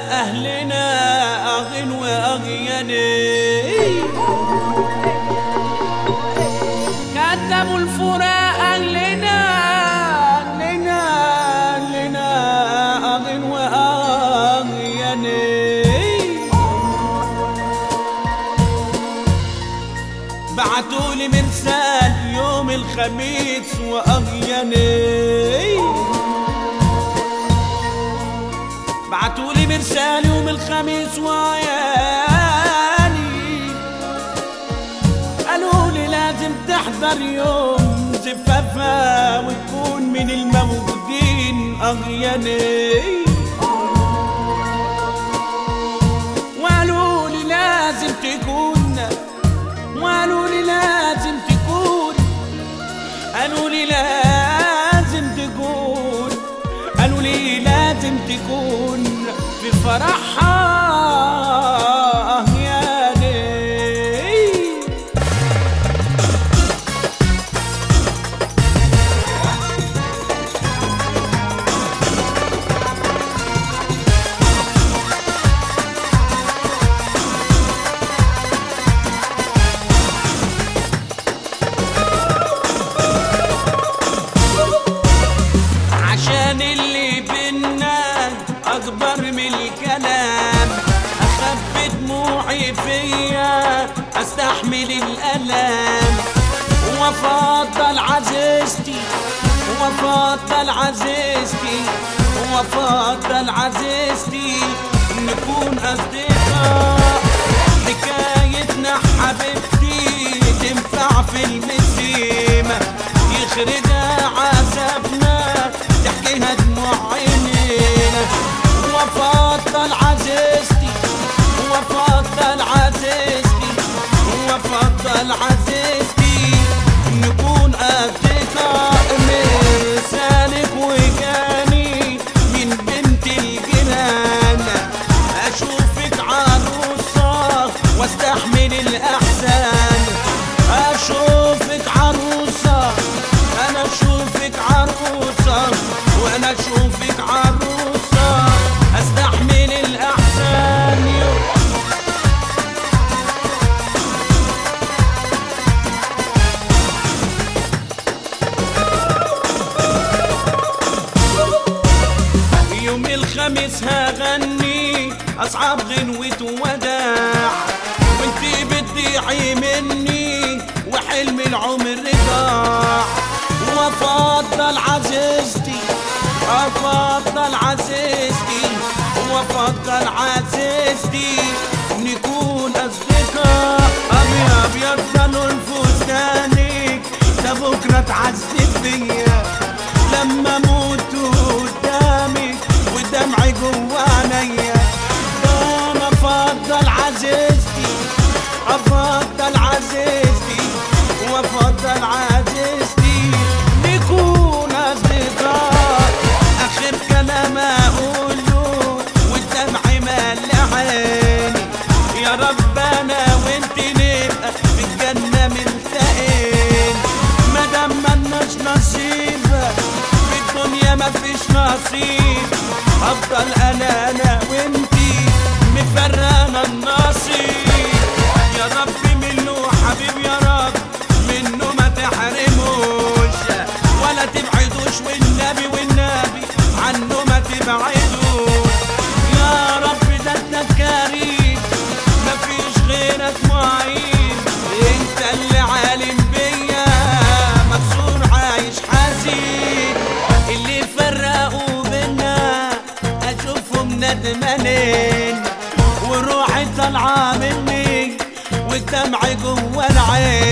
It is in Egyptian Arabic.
أهلنا أغن وأغياني كتبوا الفراق أهلنا أهلنا أهلنا أغن وأغياني بعتولي مرسال يوم الخميس وأغياني بعتولي مرسال يوم الخميس وعياني قالوا لي لازم تحضر يوم زفافها وتكون من الموجودين أغياني وقالوا لي لازم تكون وقالوا لي لازم تكون قالوا لي لازم تكون قالوا لي لازم تكون في فرحها يا ليل عشان اللي بينا اكبر من الكلام اخبي دموعي فيا استحمل الالام وافضل عزيزتي وافضل عزيزتي وافضل عزيزتي نكون اصدقاء حكايتنا حبيبتي تنفع في المسيمة يخرجها عذابنا تحكيها دموع عينينا وافضل عزيزتي وافضل عزيزتي وافضل عزيزتي نكون اصدقاء مرسالك وجاني من بنت الجيران اشوفك عروسه واستحمل الاحزان اشوفك عروسه انا اشوفك عروسه وانا اشوفك عروسه استحمل الاحزان يوم يوم الخميس هغني اصعب غنوة وداع وانتي بتضيعي مني وحلم العمر ضاع وافضل عزيزتي افضل عزيزتي وافضل عزيزتي نكون اصدقاء ابيض ابيض ضلوا الفستانك ده بكره تعذب فيا لما اموت قدامك ودمعي جوا عينيا ده انا افضل عزيزتي افضل عزيزتي وافضل عزيزتي نكون اصدقاء اخر كلام اقوله والدمع مال عيني يا رب انا وانت نبقى في الجنه ملتقين ما دام ملناش نصيب في الدنيا مفيش نصيب افضل انا انا وانتي مفرقنا النصيب يا رب منه حبيب يا رب منه ما تحرموش ولا تبعدوش والنبي والنبي عنه ما تبعدوش يا رب ده انت كريم مفيش غيرك معين انت اللي عالم بيا مكسور عايش حزين اللي فرقوا بينا اشوفهم ندمانين وروحي طالعه مني والدمع جوا العين